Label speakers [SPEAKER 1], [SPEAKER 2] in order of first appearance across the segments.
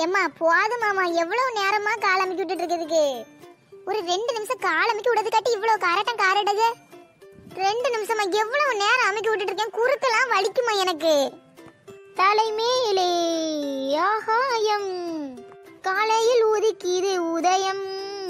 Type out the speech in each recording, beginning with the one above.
[SPEAKER 1] எம்மா போதும் மாமா எவ்வளவு நேரமா கால் அமைக்கி விட்டுட்டு இருக்கிறதுக்கு ஒரு ரெண்டு நிமிஷம் கால் அமைக்கி விடுறது காட்டி இவ்வளவு காரட்டம் காரடுது ரெண்டு நிமிஷமா எவ்வளவு நேரம் அமைக்கி விட்டுட்டு இருக்கேன் குறுக்கெல்லாம் வலிக்குமா எனக்கு தலைமேலே ஆகாயம் காலையில் உதிக்கிது உதயம்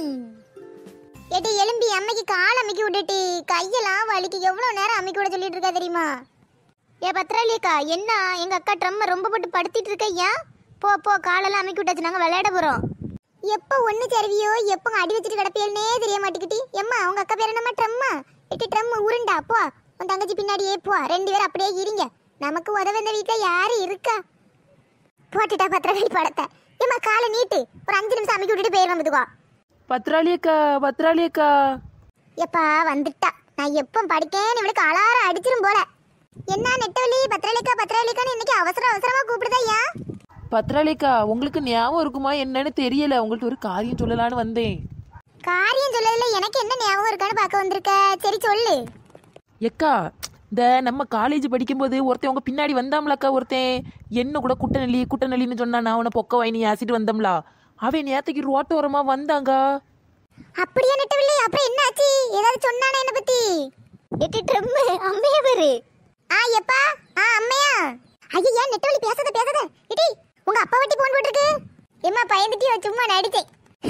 [SPEAKER 1] ஏட்டி எலும்பி அம்மைக்கு கால் அமைக்கி விட்டுட்டு கையெல்லாம் வலிக்கு எவ்வளவு நேரம் அமைக்கி விட சொல்லிட்டு இருக்கா தெரியுமா ஏ பத்ராலியக்கா என்ன எங்க அக்கா ட்ரம்ம ரொம்ப போட்டு படுத்திட்டு இருக்கையா போ போ காலெல்லாம் அமைக்கி விட்டாச்சு நாங்க விளையாட போறோம் எப்போ ஒண்ணு தருவியோ எப்போ அடி வச்சுட்டு கிடப்பியல்னே தெரிய மாட்டேங்கிட்டி எம்மா அவங்க அக்கா பேர் என்னம்மா ட்ரம்மா எட்டி ட்ரம் உருண்டா போ உன் தங்கச்சி பின்னாடியே போ ரெண்டு பேரும் அப்படியே இருங்க நமக்கு உதவ இந்த வீட்டுல யாரு இருக்கா போட்டுட்டா பத்திரகாளி படத்தை ஏம்மா காலை நீட்டு ஒரு அஞ்சு நிமிஷம் அமைக்கி விட்டுட்டு போயிருவோம் பத்துக்கோ
[SPEAKER 2] பத்ராளி அக்கா பத்ராளி அக்கா
[SPEAKER 1] எப்பா வந்துட்டா நான் எப்போ படிக்கேன்னு இவளுக்கு அலாரம் அடிச்சிரும் போல என்ன நெட்டவள்ளி பத்திரலிக்கா பத்திரலிக்கான்னு இன்னைக்கு அவசர அவசரமா கூப்பிடுதா ஏன்
[SPEAKER 2] பத்ராளி அக்கா உங்களுக்கு ஞாபகம் இருக்குமா என்னன்னு தெரியல உங்கள்ட்ட ஒரு காரியம் சொல்லலான்னு வந்தேன்
[SPEAKER 1] காரியம் சொல்லல எனக்கு என்ன ஞாபகம் இருக்கான்னு பார்க்க வந்திருக்க சரி சொல்லு
[SPEAKER 2] எக்கா இந்த நம்ம காலேஜ் படிக்கும்போது ஒருத்தன் உங்க பின்னாடி வந்தாம்லக்கா ஒருத்தன் என்ன கூட குட்டநெல்லி குட்டநெல்லின்னு சொன்னா நான் அவனை பொக்க வாங்கி ஆசிட்டு வந்தோம்லா அவன் நேத்துக்கு ரோட்டு ஓரமா வந்தாங்க
[SPEAKER 1] அப்படியே நெட்டவள்ளி அப்புறம் என்ன ஆச்சு ஏதாவது சொன்னானே என்ன பத்தி எட்டி ட்ரம்மு அம்மையா பேரு ஆ எப்பா ஆ அம்மையா ஐயா நெட்டவள்ளி பேசாத பேசாத இடி உங்க அப்பா வட்டி போன் போட்டிருக்கு எம்மா பயந்துட்டியோ சும்மா நடிச்சேன்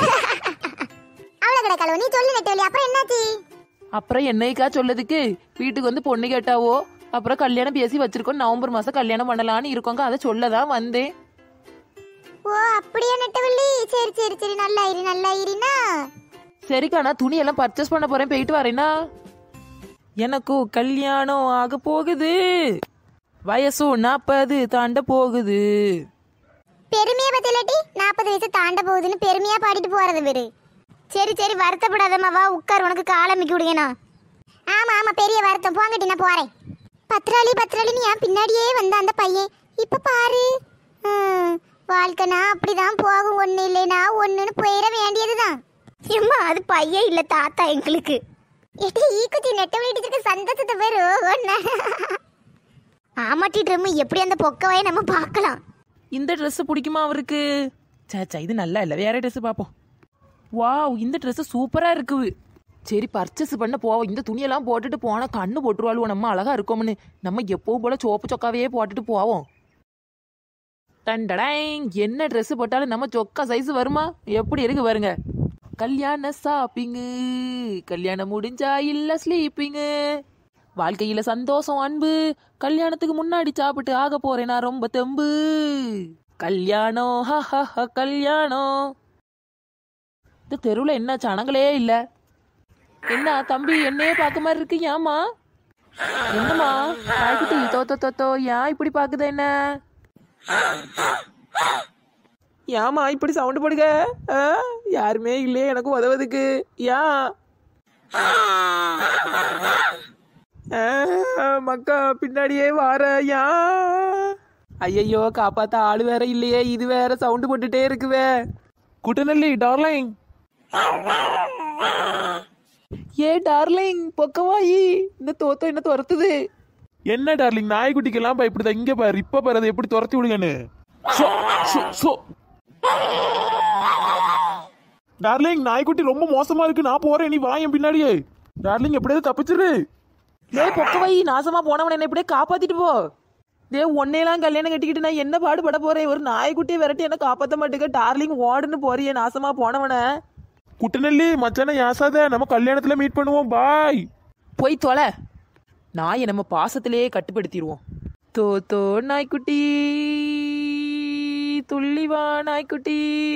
[SPEAKER 1] அவ்வளவு கிடக்கல நீ சொல்லு நெட்டவள்ளி அப்புறம் என்னாச்சு
[SPEAKER 2] அப்புறம் என்னைக்கா சொல்லதுக்கு வீட்டுக்கு வந்து பொண்ணு கேட்டாவோ அப்புறம் கல்யாணம் பேசி வச்சிருக்கோம் நவம்பர் மாசம் கல்யாணம் பண்ணலான்னு இருக்கோங்க அதை சொல்லதான் வந்தேன்
[SPEAKER 1] ஓ அப்படியே நெட்டவள்ளி சரி சரி சரி நல்லா இரு நல்லா இருனா
[SPEAKER 2] சரிக்கா நான் துணியெல்லாம் பர்ச்சேஸ் பண்ண போறேன் போயிட்டு வரேனா எனக்கும் கல்யாணம் ஆக போகுது வயசும் நாற்பது தாண்ட போகுது
[SPEAKER 1] பெருமையா பத்திலாட்டி நாற்பது வயசு தாண்ட போகுதுன்னு பெருமையா பாடிட்டு போறது பேரு சரி சரி வருத்தப்படாதம்மா வா உட்கார் உனக்கு காலமிக்கி விடுங்கண்ணா ஆமா ஆமா பெரிய வருத்தம் போங்கட்டி நான் போறேன் பத்ராளி பத்ராளின்னு என் பின்னாடியே வந்த அந்த பையன் இப்ப பாரு ஹம், வாழ்க்கைனா அப்படிதான் போகும் ஒண்ணு இல்லைனா ஒண்ணுன்னு போயிட வேண்டியதுதான் ஏம்மா அது பையன் இல்ல தாத்தா எங்களுக்கு எட்டு ஈக்குச்சி நெட்ட வீட்டுக்கு சந்தோஷத்தை பேரு ஒன்னு ஆமாட்டி ட்ரம் எப்படி அந்த பொக்கவையை நம்ம பார்க்கலாம்
[SPEAKER 2] இந்த Dress பிடிக்குமா அவருக்கு சேச்சா இது நல்லா இல்லை வேற Dress பார்ப்போம் வாவ் இந்த Dress சூப்பரா இருக்கு சரி பர்ச்சேஸ் பண்ண போவோம் இந்த துணியெல்லாம் போட்டுட்டு போனா கண்ணு போட்டுருவாளுவோ நம்ம அழகா இருக்கோம்னு நம்ம எப்பவும் போல சோப்பு சொக்காவே போட்டுட்டு போவோம் டண்டடைங் என்ன Dress போட்டாலும் நம்ம சொக்கா சைஸ் வருமா எப்படி இருக்கு பாருங்க கல்யாண ஷாப்பிங்கு கல்யாணம் முடிஞ்சா இல்ல ஸ்லீப்பிங்கு வாழ்க்கையில சந்தோஷம் அன்பு கல்யாணத்துக்கு முன்னாடி சாப்பிட்டு ஆக போறேன் நான் ரொம்ப தெம்பு கல்யாணம் ஹ ஹ ஹ கல்யாணம் இந்த தெருவுல என்ன சனங்களே இல்ல என்ன தம்பி என்னையே பார்க்க மாதிரி இருக்கு ஏமா என்னம்மா நாய்க்குட்டி தோ தோ தோ தோ ஏன் இப்படி பாக்குது என்ன ஏமா இப்படி சவுண்ட் போடுங்க ஆ? யாருமே இல்லையே எனக்கு உதவுதுக்கு ஏன் ஆ, மக்கா பின்னாடியே வார ஏன் ஐயையோ காப்பாத்த ஆளு வேற இல்லையே இது வேற சவுண்ட் போட்டுட்டே இருக்குவே குட்டநல்லி டார்லிங் ஏ டார்லிங் பொக்கவாயி இந்த தோத்தம் என்ன துரத்துது
[SPEAKER 3] என்ன டார்லிங் நாய்க்குட்டிக்கெல்லாம் பயப்படுதா இங்க பாரு இப்ப பாரு அதை எப்படி துரத்தி விடுங்கன்னு சோ, சோ, சோ. டார்லிங் நாய்க்குட்டி ரொம்ப மோசமா இருக்கு நான் போறேன் நீ வா என் பின்னாடியே டார்லிங் எப்படியாவது தப்பிச்சிரு
[SPEAKER 2] டே பொக்கவாயி நாசமா போனவன என்ன இப்படியே காப்பாத்திட்டு போ டே உன்னையெல்லாம் கல்யாணம் கட்டிக்கிட்டு நான் என்ன பாடுபட போறேன் ஒரு நாய்க்குட்டியை விரட்டி என்ன காப்பாத்த மாட்டேங்க டார்லிங் ஓடுன்னு போறியே நாசமா போனவன
[SPEAKER 3] குட்டநெல்லி மச்சான யாசாத நம்ம கல்யாணத்துல மீட் பண்ணுவோம் பாய்
[SPEAKER 2] போய் தொலை நாயை நம்ம பாசத்திலேயே கட்டுப்படுத்திடுவோம் தோ தோ நாய்க்குட்டி துள்ளிவா நாய்க்குட்டி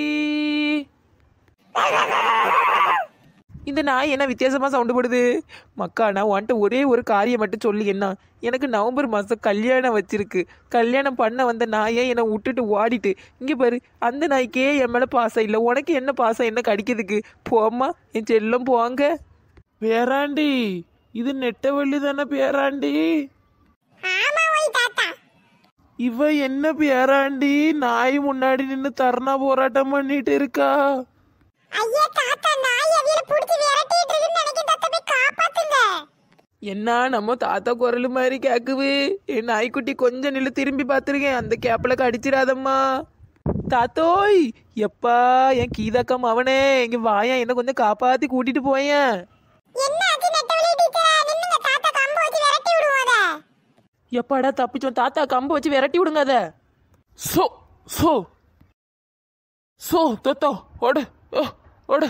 [SPEAKER 2] இந்த நாய் என்ன வித்தியாசமா சவுண்டு போடுது மக்கா நான் உன்கிட்ட ஒரே ஒரு காரியம் மட்டும் சொல்லி என்ன எனக்கு நவம்பர் மாதம் கல்யாணம் வச்சிருக்கு கல்யாணம் பண்ண வந்த நாயை என்னை விட்டுட்டு ஓடிட்டு இங்கே பாரு அந்த நாய்க்கே என் மேலே பாசம் இல்லை உனக்கு என்ன பாசம் என்ன கடிக்கிறதுக்கு போம்மா என் செல்லம் போங்க
[SPEAKER 3] பேராண்டி இது நெட்டவள்ளி தானே பேராண்டி
[SPEAKER 1] ஆமா ஓய் தாத்தா
[SPEAKER 3] இவ என்ன பேராண்டி நாய் முன்னாடி நின்னு தர்ணா போராட்டம் பண்ணிட்டு இருக்கா
[SPEAKER 1] ஐயா தாத்தா நாய் அவியல புடிச்சு விரட்டிட்டு இருக்குன்னு நினைக்கிறேன் தாத்தா போய் காப்பாத்துங்க
[SPEAKER 2] என்ன நம்ம தாத்தா குரல் மாதிரி கேக்குது என் நாய்க்குட்டி கொஞ்சம் நில்லு திரும்பி பார்த்துருக்கேன் அந்த கேப்பில் கடிச்சிடாதம்மா தாத்தோய் எப்பா என் கீதாக்கம் அவனே இங்க வாயன் என்ன கொஞ்சம் காப்பாத்தி கூட்டிட்டு போயேன்
[SPEAKER 1] என்ன ஆச்சு நெட்டவழி டீச்சரா நின்னுங்க தாத்தா கம்பு வச்சு விரட்டி விடுவோம் அத
[SPEAKER 2] எப்பாடா தப்பிச்சோம் தாத்தா கம்பு வச்சு விரட்டி விடுங்க அத
[SPEAKER 3] சோ சோ சோ தோத்தோ ஓடு ஓ, ஓடு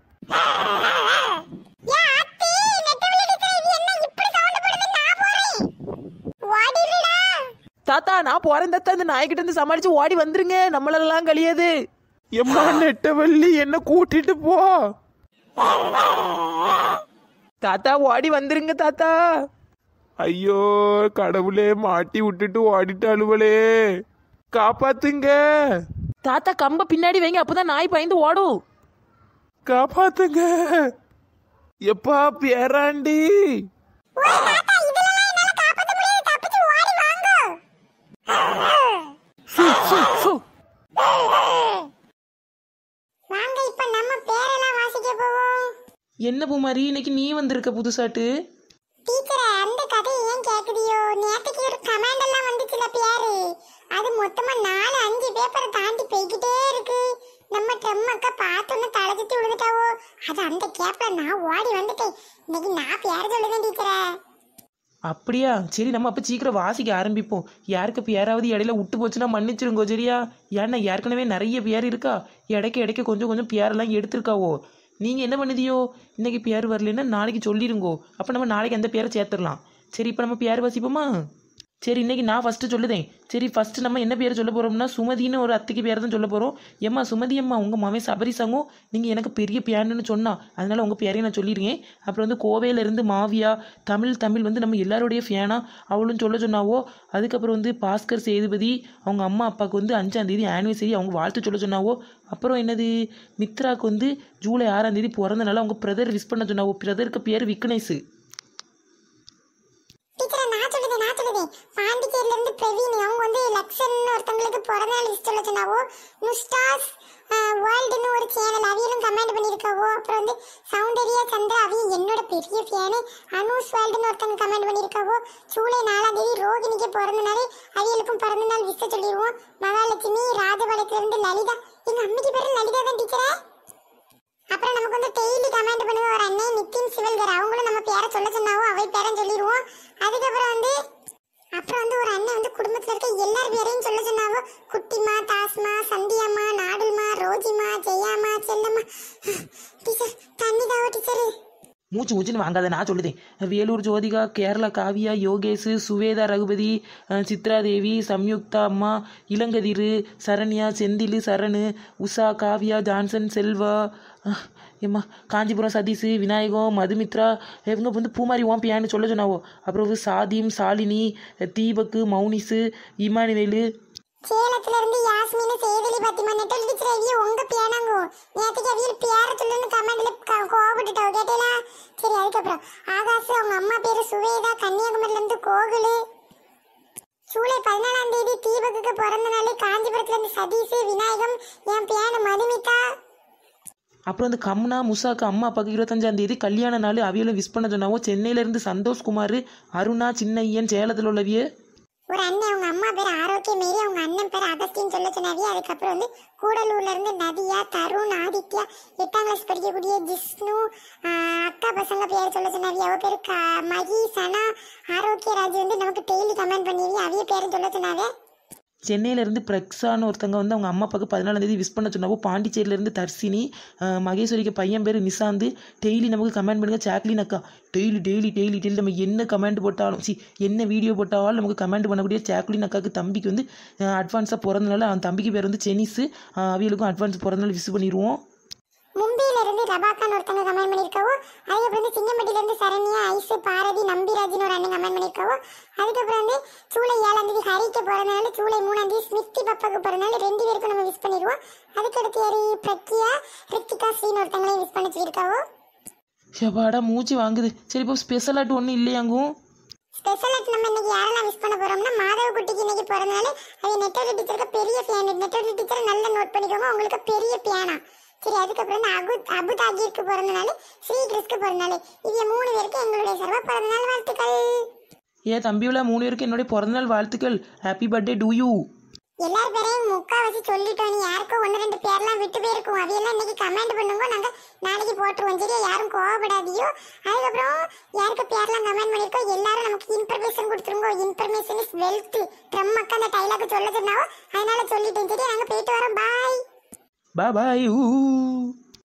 [SPEAKER 1] ஏன் ஆத்தி நெட்டவழி டீச்சரா இது என்ன இப்படி சவுண்ட் போடுது நான் போறேன் ஓடிடுடா
[SPEAKER 2] தாத்தா நான் போறேன் தாத்தா இந்த நாய்கிட்ட இருந்து சமாளிச்சு ஓடி வந்துருங்க நம்மளெல்லாம் கழியாது
[SPEAKER 3] எம்மா நெட்டவள்ளி என்ன கூட்டிட்டு போ
[SPEAKER 2] தாத்தா ஓடி வந்துருங்க தாத்தா
[SPEAKER 3] ஐயோ கடவுளே மாட்டி விட்டுட்டு ஓடிட்டாளுவளே காப்பாத்துங்க
[SPEAKER 2] தாத்தா கம்ப பின்னாடி வைங்க அப்பதான் நாய் பயந்து ஓடும்
[SPEAKER 3] காப்பாத்துங்க எப்பா பேராண்டி
[SPEAKER 1] ஓய் தாத்தா இதெல்லாம் என்னால காப்பாத்த முடியாது தப்பிச்சு ஓடி வாங்க
[SPEAKER 3] சு, சு, சு.
[SPEAKER 1] வாங்க இப்ப நம்ம பேரெல்லாம் வாசிக்க போவோம்
[SPEAKER 2] என்ன பூமாரி இன்னைக்கு நீ வந்திருக்க புதுசாட்டு
[SPEAKER 1] டீச்சரே அந்த கதை ஏன் கேக்குதியோ நேத்துக்கு ஒரு கமாண்ட் எல்லாம் வந்துச்சுல பேரு அது மொத்தமா நாலு அஞ்சு பேப்பரை தாண்டி போய்கிட்டே இருக்கு நம்ம ட்ரம் அக்கா பார்த்தோன்னு தலை சுத்தி விழுந்துட்டாவோ அது அந்த கேப்ல நான் ஓடி வந்துட்டேன் இன்னைக்கு நான் பேர் சொல்லுதேன் டீச்சரே
[SPEAKER 2] அப்படியா சரி நம்ம அப்போ சீக்கிரம் வாசிக்க ஆரம்பிப்போம் யாருக்கு இப்போ யாராவது இடையில விட்டு போச்சுன்னா மன்னிச்சிருங்கோ சரியா ஏன்னா ஏற்கனவே நிறைய பேர் இருக்கா இடைக்க இடைக்க கொஞ்சம் கொஞ்சம் பேரெல்லாம் எடுத்திருக்காவோ நீங்கள் என்ன பண்ணுதியோ இன்னைக்கு பேர் வரலைன்னா நாளைக்கு சொல்லிருங்கோ அப்போ நம்ம நாளைக்கு அந்த பேரை சேர்த்துடலாம் சரி இப்போ நம்ம பேர் வாசிப்போமா சரி இன்னைக்கு நான் ஃபஸ்ட்டு சொல்லுதேன் சரி ஃபஸ்ட்டு நம்ம என்ன பேர் சொல்ல போகிறோம்னா சுமதின்னு ஒரு அத்தைக்கு பேர் தான் சொல்ல போகிறோம் ஏம்மா சுமதி அம்மா உங்கள் மாமன் சபரி சங்கம் நீங்கள் எனக்கு பெரிய பியானுன்னு சொன்னா அதனால உங்கள் பேரையும் நான் சொல்லிடுறேன் அப்புறம் வந்து கோவையிலேருந்து மாவியா தமிழ் தமிழ் வந்து நம்ம எல்லாருடைய ஃபேனா அவளும் சொல்ல சொன்னாவோ அதுக்கப்புறம் வந்து பாஸ்கர் சேதுபதி அவங்க அம்மா அப்பாவுக்கு வந்து அஞ்சாம் தேதி ஆனிவர்சரி அவங்க வாழ்த்து சொல்ல சொன்னாவோ அப்புறம் என்னது மித்ராக்கு வந்து ஜூலை ஆறாம் தேதி பிறந்த நாள் அவங்க பிரதர் விஷ் பண்ண சொன்னாவோ பிரதருக்கு பேர் விக்னேஷ்
[SPEAKER 1] டீச்சரே நான் சொல்லுதேன் நான் சொல்லுதேன் பாண்டிச்சேரியில இருந்து பிரவீன் அவங்க வந்து லக்ஷன் ஒருத்தவங்களுக்கு பிறந்த நாள் லிஸ்ட் சொல்ல சொன்னாவோ நுஸ்டாஸ் வேர்ல்டுன்னு ஒரு சேனல் அவியலும் கமெண்ட் பண்ணியிருக்காவோ அப்புறம் வந்து சௌந்தர்யா சந்திரா அவிய என்னோட பெரிய ஃபேனு அனூஸ் வேர்ல்டுன்னு ஒருத்தவங்க கமெண்ட் பண்ணியிருக்காவோ ஜூலை நாலாம் தேதி ரோகிணிக்கு பிறந்த நாள் அவியலுக்கும் பிறந்த நாள் விச சொல்லிடுவோம் மகாலட்சுமி ராஜபாளையத்துல இருந்து லலிதா எங்க அம்மைக்கு பேரு லலிதா தான் டீச்சரே அப்புறம் நமக்கு வந்து டெய்லி கமெண்ட் பண்ணுங்க ஒரு அண்ணே நித்தின் சிவல்கர் அவங்களும் நம்ம பேரை சொல்ல சொன்னாவோ அவை பேரை சொல்லிடுவோம் அதுக்கப்புறம் வந்து அப்புறம் வந்து ஒரு அண்ணன் வந்து குடும்பத்துல இருக்க எல்லார் பேரையும் சொல்ல சொன்னாவோ குட்டிமா தாஸ்மா சந்தியம்மா நாடுல்மா ரோஜிமா ஜெயாமா செல்லம்மா டீச்சர் தண்ணி தாவோ டீச்சர்
[SPEAKER 2] மூச்சு மூச்சுன்னு வாங்காத நான் சொல்லுதேன் வேலூர் ஜோதிகா கேரளா காவியா யோகேஷ் சுவேதா ரகுபதி அஹ் சித்ரா தேவி சம்யுக்தா அம்மா இளங்கதிர் சரண்யா செந்தில் சரணு உஷா காவியா ஜான்சன் செல்வா அஹ், எம்மா காஞ்சிபுரம் சதீஷ் விநாயகம் மதுமித்ரா இவங்க வந்து பூமாரி ஓம் பியான்னு சொல்ல சொன்னாவோ அப்புறம் வந்து சாதிம் சாலினி தீபக்கு மௌனிஸு இமானுவேலு
[SPEAKER 1] சேலத்துல இருந்து யாஸ்மின் சேதலி பாத்திமா நெட்டல் டீச்சர் அவிய உங்க பியானாங்கோ நேத்துக்கு அவியல் பேர சொல்லுன்னு கமெண்ட்ல கோவப்பட்டுட்டாவோ கேட்டீங்களா சரி அதுக்கப்புறம் ஆகாஷ் அவங்க அம்மா பேரு சுவேதா கன்னியாகுமரியில இருந்து கோகுலு ஜூலை பதினாலாம் தேதி தீபக்குக்கு பிறந்த நாள் காஞ்சிபுரத்துல இருந்து சதீஷ் விநாயகம் என் பியானு மதுமிதா
[SPEAKER 2] அப்புறம் வந்து கம்னா முசாக்கு அம்மா அப்பாவுக்கு இருபத்தஞ்சாம் தேதி கல்யாண நாள் அவியலும் விஷ் பண்ண சொன்னாவோ சென்னையிலேருந்து சந்தோஷ்குமார் அருணா சின்னையன் சேலத்தில் உள்ளவிய
[SPEAKER 1] ஒரு அண்ணன் அவங்க அம்மா பேர் ஆரோக்கிய மேரி அவங்க அண்ணன் பேர் அகஸ்டின்னு சொல்ல சொன்னாவிய அதுக்கப்புறம் வந்து கூடலூர்ல இருந்து நதியா தருண் ஆதித்யா எட்டாம் கிளாஸ் படிக்கக்கூடிய ஜிஷ்ணு ஆஹ் அக்கா பசங்க பேர் சொல்ல சொன்னாவிய அவ பேரு க மகி சனா ஆரோக்கியராஜ் வந்து நமக்கு டெய்லி கமெண்ட் பண்ணிடுவி அவிய பேரும் சொல்ல சொன்னாவே
[SPEAKER 2] சென்னையிலேருந்து பிரக்ஸான்னு ஒருத்தங்க வந்து அவங்க அம்மா அப்பாவுக்கு பதினாலாம் தேதி விஷ் பண்ண சொன்னாவோ பாண்டிச்சேரியிலேருந்து தர்சினி அஹ் மகேஸ்வரிக்கு பையன் பேர் நிசாந்து டெய்லி நமக்கு கமெண்ட் பண்ணுங்க சாக்லின் அக்கா டெய்லி டெய்லி டெய்லி டெய்லி நம்ம என்ன கமெண்ட் போட்டாலும் சி என்ன வீடியோ போட்டாலும் நமக்கு கமெண்ட் பண்ணக்கூடிய சாக்லின் அக்காவுக்கு தம்பிக்கு வந்து அட்வான்ஸாக பிறந்தனால அவன் தம்பிக்கு பேர் வந்து செனிஸு அவியலுக்கும் அட்வான்ஸ் பிறந்தனால விஷ் பண்ணிடுவோம்
[SPEAKER 1] மும்பையில இருந்து ரபாக்கான் ஒருத்தங்க கமெண்ட் பண்ணிருக்காவோ அதுக்கப்புறம் வந்து சிங்கம்பட்டியில இருந்து சரண்யா ஐசு பாரதி நம்பிராஜ்னு ஒரு அண்ணன் கமெண்ட் பண்ணிருக்காவோ அதுக்கப்புறம் வந்து ஜூலை ஏழாம் தேதி ஹரிக்கு பிறந்தனால ஜூலை மூணாம் தேதி ஸ்மித்தி பப்பாக்கு பிறந்தனால ரெண்டு பேருக்கும் நம்ம விஷ் பண்ணிடுவோம் அதுக்கடுத்து யாரு பிரக்யா ரித்திகா ஸ்ரீன்னு ஒருத்தங்களையும் விஷ் பண்ண சொல்லியிருக்காவோ
[SPEAKER 2] ஷபாடா மூச்சு வாங்குது சரி இப்போ ஸ்பெஷலாட்டு ஒன்றும் இல்லையாங்கும்
[SPEAKER 1] ஸ்பெஷல் நம்ம இன்னைக்கு யாரெல்லாம் விஷ் பண்ண போறோம்னா மாதவ குட்டிக்கு இன்னைக்கு பிறந்தனால அது நெட்டோரி டீச்சருக்கு பெரிய ஃபேன் நெட்டோரி டீச்சர் நல்லா நோட் பண்ணிக்கோங்க உங்களுக்கு பெரிய பியானா சரி அதுக்கப்புறம் வந்து அபு அபு தாகிருக்கு பிறந்தனால ஸ்ரீ கிறிஸ்க்கு பிறந்தனால இது மூணு பேருக்கு எங்களுடைய சர்வ பிறந்தநாள் வாழ்த்துக்கள்
[SPEAKER 2] ஏன் தம்பியோட மூணு பேருக்கு என்னுடைய பிறந்தநாள் வாழ்த்துக்கள் ஹாப்பி பர்த்டே டூ யூ
[SPEAKER 1] எல்லார் பேரையும் முக்காவாசி சொல்லிட்டோம் நீ யாருக்கோ ஒன்று ரெண்டு பேர்லாம் விட்டு போயிருக்கும் அவையெல்லாம் இன்னைக்கு கமெண்ட் பண்ணுங்க நாங்க நாளைக்கு போட்டுருவோம் சரியா யாரும் கோவப்படாதியோ அதுக்கப்புறம் யாருக்கு பேர்லாம் கமெண்ட் பண்ணிருக்கோம் எல்லாரும் நமக்கு இன்ஃபர்மேஷன் கொடுத்துருங்க இன்ஃபர்மேஷன் இஸ் வெல்த் ட்ரம் அக்கா அந்த டைலாக் சொல்ல சொன்னாவோ அதனால சொல்லிட்டேன் சரி நாங்க போயிட்டு வரோம் பாய்
[SPEAKER 3] பாய் ஊ